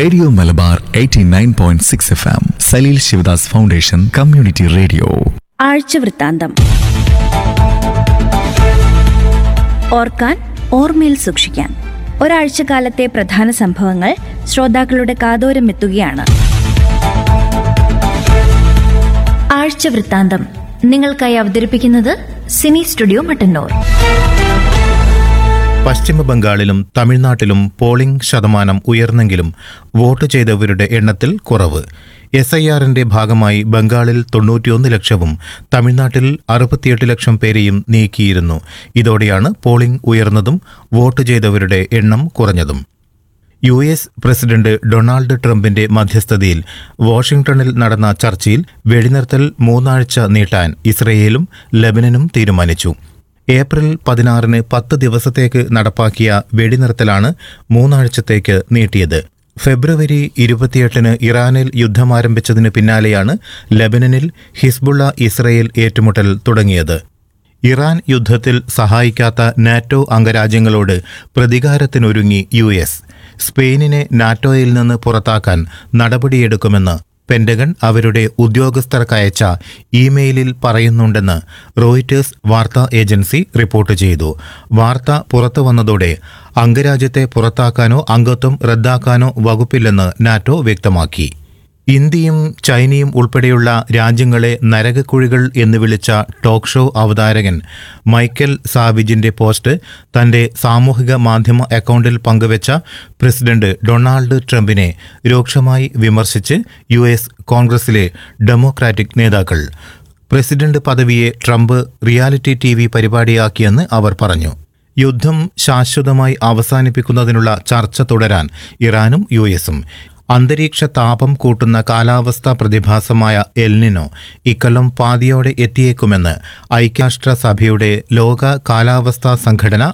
radio Malabar 89.6 point six F M Saleel Sivadas foundation community radio ആഴ്ച വൃത്താന്തം ഓർക്കാൻ ഓർമ്മയിൽ സൂക്ഷിക്കാൻ ഒരാഴ്ചക്കാലത്തെ പ്രധാന സംഭവങ്ങൾ ശ്രോതാക്കളുടെ കാതോരം എത്തുകയാണ് ആഴ്ച വൃത്താന്തം നിങ്ങൾക്കായി അവതരിപ്പിക്കുന്നത് സിനി സ്റ്റുഡിയോ മട്ടന്നൂർ പശ്ചിമ ബംഗാളിലും തമിഴ്നാട്ടിലും പോളിംഗ് ശതമാനം ഉയർന്നെങ്കിലും വോട്ട് ചെയ്തവരുടെ എണ്ണത്തിൽ കുറവ് എസ് ഐ ആറിന്റെ ഭാഗമായി ബംഗാളിൽ തൊണ്ണൂറ്റിയൊന്ന് ലക്ഷവും തമിഴ്നാട്ടിൽ അറുപത്തിയെട്ട് ലക്ഷം പേരെയും നീക്കിയിരുന്നു ഇതോടെയാണ് പോളിംഗ് ഉയർന്നതും വോട്ട് ചെയ്തവരുടെ എണ്ണം കുറഞ്ഞതും യു എസ് പ്രസിഡന്റ് ഡൊണാൾഡ് ട്രംപിന്റെ മധ്യസ്ഥതയിൽ വാഷിംഗ്ടണിൽ നടന്ന ചർച്ചയിൽ വെടിനിർത്തൽ മൂന്നാഴ്ച നീട്ടാൻ ഇസ്രയേലും ലബനനും തീരുമാനിച്ചു ഏപ്രിൽ പതിനാറിന് പത്ത് ദിവസത്തേക്ക് നടപ്പാക്കിയ വെടിനിർത്തലാണ് മൂന്നാഴ്ചത്തേക്ക് നീട്ടിയത് ഫെബ്രുവരി ഇരുപത്തിയെട്ടിന് ഇറാനിൽ യുദ്ധമാരംഭിച്ചതിന് പിന്നാലെയാണ് ലബനനിൽ ഹിസ്ബുള്ള ഇസ്രയേൽ ഏറ്റുമുട്ടൽ തുടങ്ങിയത് ഇറാൻ യുദ്ധത്തിൽ സഹായിക്കാത്ത നാറ്റോ അംഗരാജ്യങ്ങളോട് പ്രതികാരത്തിനൊരുങ്ങി യു എസ് സ്പെയിനിനെ നാറ്റോയിൽ നിന്ന് പുറത്താക്കാൻ നടപടിയെടുക്കുമെന്ന് പെന്റഗൺ അവരുടെ ഉദ്യോഗസ്ഥർക്കയച്ച ഇമെയിലിൽ പറയുന്നുണ്ടെന്ന് റോയിറ്റേഴ്സ് വാർത്താ ഏജൻസി റിപ്പോർട്ട് ചെയ്തു വാർത്ത പുറത്തു വന്നതോടെ അംഗരാജ്യത്തെ പുറത്താക്കാനോ അംഗത്വം റദ്ദാക്കാനോ വകുപ്പില്ലെന്ന് നാറ്റോ വ്യക്തമാക്കി ഇന്ത്യയും ചൈനയും ഉൾപ്പെടെയുള്ള രാജ്യങ്ങളെ നരകക്കുഴികൾ എന്ന് വിളിച്ച ടോക്ക് ഷോ അവതാരകൻ മൈക്കൽ സാവിജിന്റെ പോസ്റ്റ് തന്റെ സാമൂഹിക മാധ്യമ അക്കൗണ്ടിൽ പങ്കുവച്ച പ്രസിഡന്റ് ഡൊണാൾഡ് ട്രംപിനെ രൂക്ഷമായി വിമർശിച്ച് യു എസ് കോൺഗ്രസിലെ ഡെമോക്രാറ്റിക് നേതാക്കൾ പ്രസിഡന്റ് പദവിയെ ട്രംപ് റിയാലിറ്റി ടി വി പരിപാടിയാക്കിയെന്ന് അവർ പറഞ്ഞു യുദ്ധം ശാശ്വതമായി അവസാനിപ്പിക്കുന്നതിനുള്ള ചർച്ച തുടരാൻ ഇറാനും യു എസും അന്തരീക്ഷ താപം കൂട്ടുന്ന കാലാവസ്ഥാ പ്രതിഭാസമായ എൽനിനോ ഇക്കൊല്ലം പാതിയോടെ എത്തിയേക്കുമെന്ന് ഐക്യരാഷ്ട്രസഭയുടെ ലോക കാലാവസ്ഥാ സംഘടന